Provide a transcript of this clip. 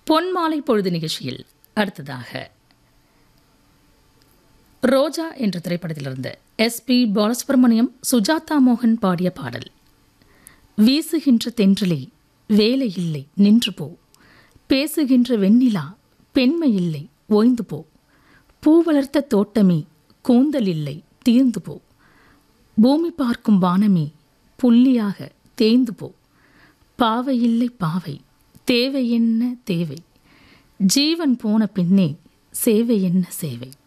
பொன்மாலை பொழுது நிகழ்ச்சியில் அடுத்ததாக ரோஜா என்ற திரைப்படத்திலிருந்து எஸ் பி பாலசுப்ரமணியம் சுஜாதா மோகன் பாடிய பாடல் வீசுகின்ற தென்றலே வேலை இல்லை நின்று போ பேசுகின்ற வெண்ணிலா பெண்மை இல்லை ஓய்ந்து போ பூ வளர்த்த தோட்டமே கூந்தல் இல்லை தீர்ந்து போ பூமி பார்க்கும் வானமே புள்ளியாக தேய்ந்து போ பாவை இல்லை பாவை தேவை என்ன தேவை ஜீவன் போன பின்னே சேவை என்ன சேவை